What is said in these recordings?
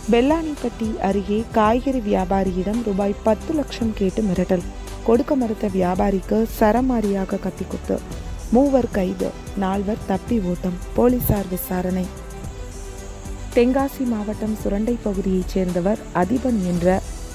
வெள்ளானிப்பட்டி அருகே காய்கறி வியாபாரியிடம் ரூபாய் பத்து லட்சம் கேட்டு மிரட்டல் கொடுக்க மறுத்த வியாபாரிக்கு சரமாரியாக கத்திக்குத்து மூவர் கைது நால்வர் தப்பி ஓட்டம் போலீசார் விசாரணை தென்காசி மாவட்டம் சுரண்டை பகுதியைச் சேர்ந்தவர் அதிபன் என்ற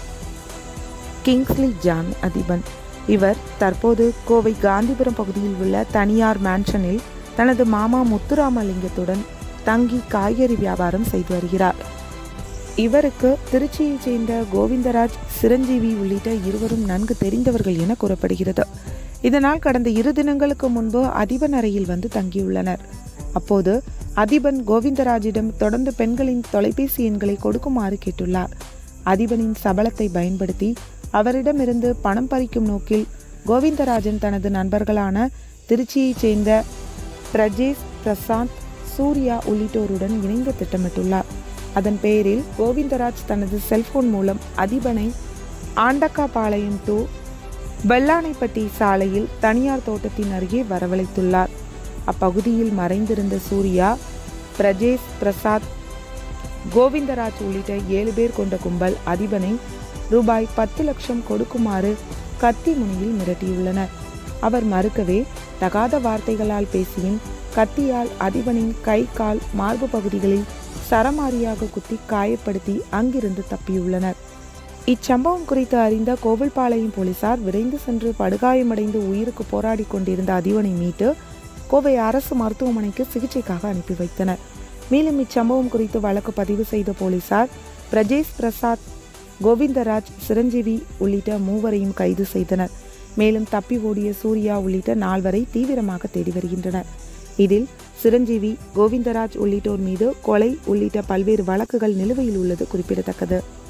கிங்ஸ்லி ஜான் அதிபன் இவர் தற்போது கோவை காந்திபுரம் பகுதியில் உள்ள தனியார் மேன்ஷனில் தனது மாமா முத்துராமலிங்கத்துடன் தங்கி காய்கறி வியாபாரம் செய்து வருகிறார் இவருக்கு திருச்சியைச் சேர்ந்த கோவிந்தராஜ் சிரஞ்சீவி உள்ளிட்ட இருவரும் நன்கு தெரிந்தவர்கள் என கூறப்படுகிறது இதனால் கடந்த இரு தினங்களுக்கு முன்பு அதிபன் அறையில் வந்து தங்கியுள்ளனர் அப்போது அதிபன் கோவிந்தராஜிடம் தொடர்ந்து பெண்களின் தொலைபேசி எண்களை கொடுக்குமாறு கேட்டுள்ளார் அதிபனின் சபலத்தை பயன்படுத்தி அவரிடமிருந்து பணம் பறிக்கும் நோக்கில் கோவிந்தராஜன் தனது நண்பர்களான திருச்சியைச் சேர்ந்த பிரஜேஷ் பிரசாந்த் சூர்யா உள்ளிட்டோருடன் இணைந்து திட்டமிட்டுள்ளார் அதன் பேரில் கோவிந்தராஜ் தனது செல்போன் மூலம் அதிபனை ஆண்டக்காபாளையம் டு வெள்ளானைப்பட்டி சாலையில் தனியார் தோட்டத்தின் அருகே வரவழைத்துள்ளார் அப்பகுதியில் மறைந்திருந்த சூர்யா பிரஜேஷ் பிரசாத் கோவிந்தராஜ் உள்ளிட்ட ஏழு பேர் கொண்ட கும்பல் அதிபனை ரூபாய் பத்து லட்சம் கொடுக்குமாறு கத்தி முனையில் மிரட்டியுள்ளனர் அவர் மறுக்கவே தகாத வார்த்தைகளால் பேசியும் கத்தியால் அதிபனின் கை கால் மார்பு பகுதிகளில் சரமாரியாக குத்தி காயப்படுத்தி அங்கிருந்து தப்பியுள்ளனர் இச்சம்பவம் குறித்து அறிந்த கோவில்பாளையம் போலீசார் விரைந்து சென்று படுகாயமடைந்து உயிருக்கு போராடி கொண்டிருந்த அதிபனை மீட்டு கோவை அரசு மருத்துவமனைக்கு சிகிச்சைக்காக அனுப்பி வைத்தனர் மேலும் இச்சம்பவம் குறித்து வழக்கு பதிவு செய்த போலீசார் பிரஜேஷ் பிரசாத் கோவிந்தராஜ் சிரஞ்சீவி உள்ளிட்ட மூவரையும் கைது செய்தனர் மேலும் தப்பி ஓடிய சூர்யா உள்ளிட்ட நால்வரை தீவிரமாக தேடி வருகின்றனர் இதில் சிரஞ்சீவி கோவிந்தராஜ் உள்ளிட்டோர் மீது கொலை உள்ளிட்ட பல்வேறு வழக்குகள் நிலுவையில் உள்ளது குறிப்பிடத்தக்கது